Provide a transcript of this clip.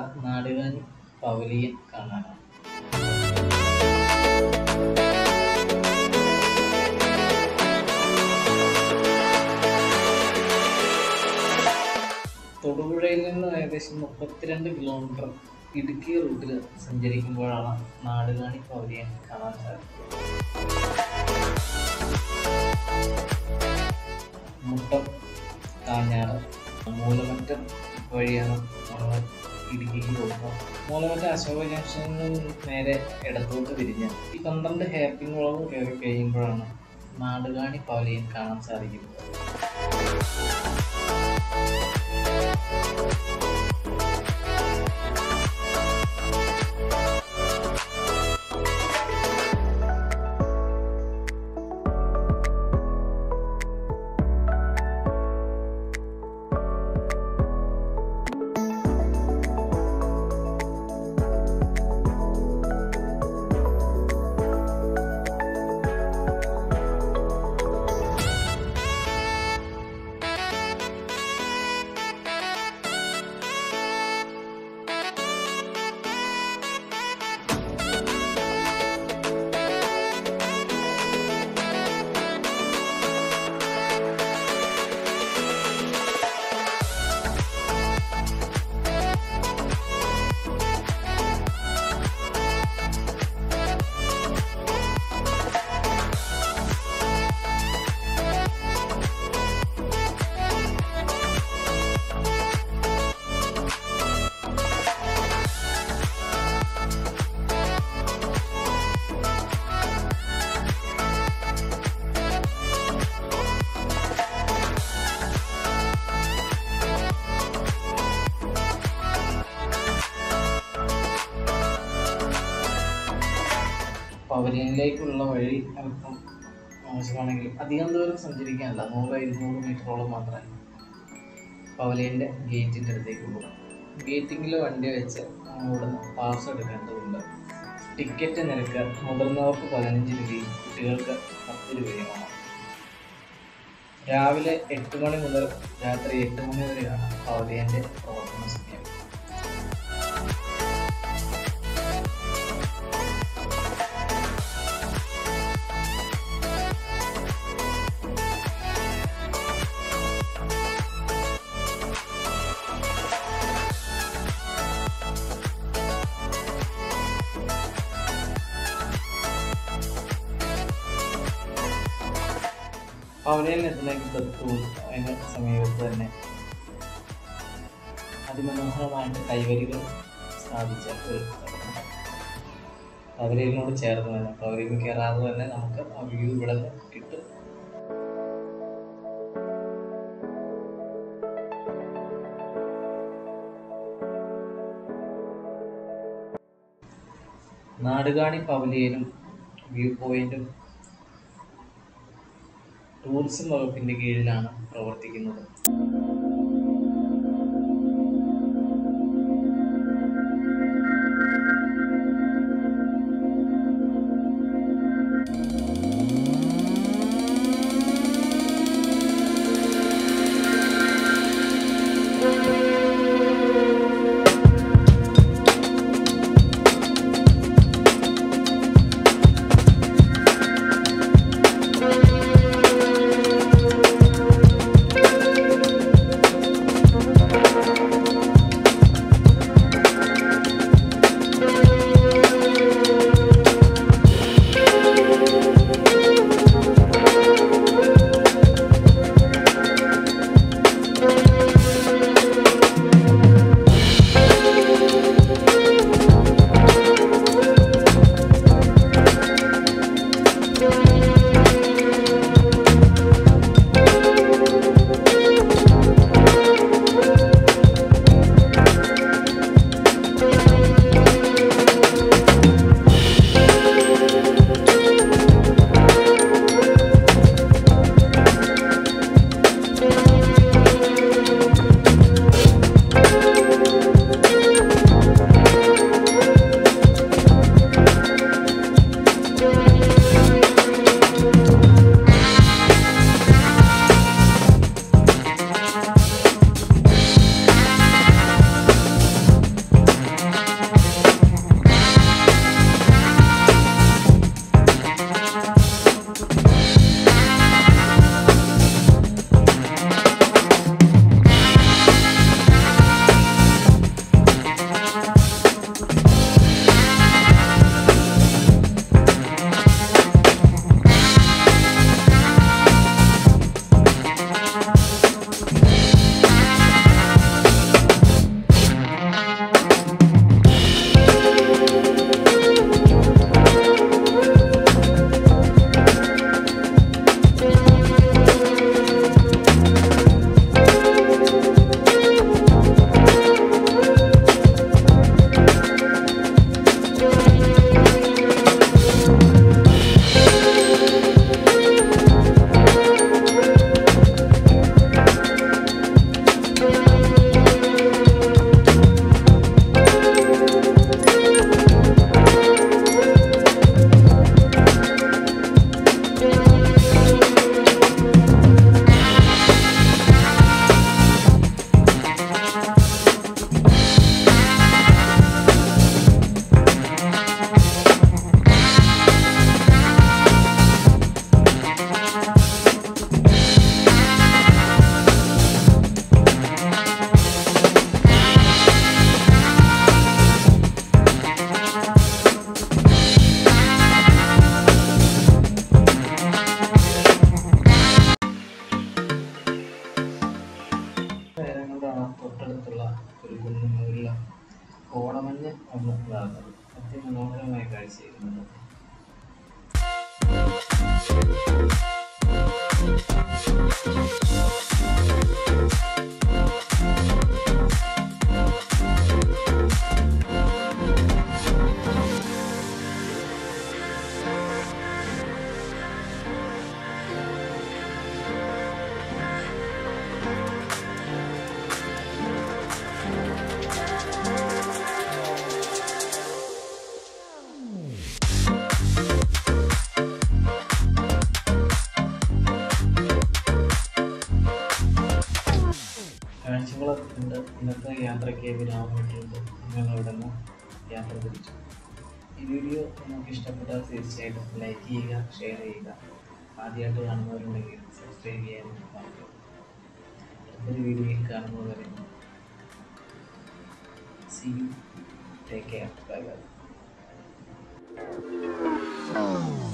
Nadukani pavilion കാണാനാണ് തൊടുപുഴയിൽ നിന്ന് ഏകദേശം മുപ്പത്തിരണ്ട് കിലോമീറ്റർ ഇടുക്കി റൂട്ടിൽ സഞ്ചരിക്കുമ്പോഴാണ് നാടുകാണി പവലിയൻ കാണാൻ സാധിക്കുന്നത് മുട്ടം കാഞ്ഞാറ് മൂലമറ്റം വഴിയാണ് നമ്മൾ ഇടുക്കിക്ക് പോകുന്നത് മൂലമറ്റം അശോക ജംഗ്ഷനിൽ നിന്ന് നേരെ ഇടത്തോട്ട് തിരിഞ്ഞ് ഈ പന്ത്രണ്ട് ഹെയർ പിൻ വളവ് കയറി കഴിയുമ്പോഴാണ് നാടുകാണി പവലിയൻ കാണാൻ സാധിക്കുന്നത് പവലിയനിലേക്കുള്ള വഴി അല്പം മോശമാണെങ്കിൽ അധികം ദൂരം സഞ്ചരിക്കാനല്ല നൂറ് ഇരുന്നൂറ് മീറ്ററോളം മാത്രമേ പവലിയൻ്റെ ഗേറ്റിൻ്റെ അടുത്തേക്ക് പോകും ഗേറ്റിങ്ങിൽ വണ്ടി വെച്ച് ഇവിടുന്ന് പാസ് എടുക്കേണ്ടതുണ്ട് ടിക്കറ്റ് നിരക്ക് മുതിർന്നവർക്ക് പതിനഞ്ച് രൂപയും കുട്ടികൾക്ക് പത്ത് രൂപയുമാണ് രാവിലെ എട്ട് മണി മുതൽ രാത്രി എട്ട് മണി വരെയാണ് പവലിയൻ്റെ പ്രവർത്തന സമയം പവലിയനിൽ എത്തുന്നതിന് തൊട്ടു അതിന് സമീപത്ത് തന്നെ അതിമനോഹരമായിട്ട് കൈവരികൾ സ്ഥാപിച്ച ഒരു സ്ഥലമുണ്ട്. പവലിയനോട് ചേർന്ന് തന്നെ പവലിയൻ കയറാതെ തന്നെ നമുക്ക് ആ വ്യൂ ഇവിടെ നിന്ന് കിട്ടും നാടുകാണി പവലിയനും വ്യൂ പോയിന്റും ടൂറിസം വകുപ്പിന്റെ കീഴിലാണ് പ്രവർത്തിക്കുന്നത് നമ്മൾ കാണുന്നത് അതിമനോഹരമായ കാഴ്ചയായിരുന്നു കാഴ്ചകളൊക്കെ കണ്ട് ഇന്നത്തെ യാത്രയ്ക്ക് വിരാമമിട്ടുണ്ട് ഞങ്ങൾ അവിടെ നിന്ന് യാത്ര തിരിച്ചു ഈ വീഡിയോ നിങ്ങൾക്ക് ഇഷ്ടപ്പെട്ടാൽ തീർച്ചയായിട്ടും ലൈക്ക് ചെയ്യുക ഷെയർ ചെയ്യുക ആദ്യമായിട്ട് കാണുന്നവരുണ്ടെങ്കിൽ സബ്സ്ക്രൈബ് ചെയ്യാൻ മറക്കരുത് അടുത്തൊരു വീഡിയോയിൽ കാണുന്നവരെ see you take care bye by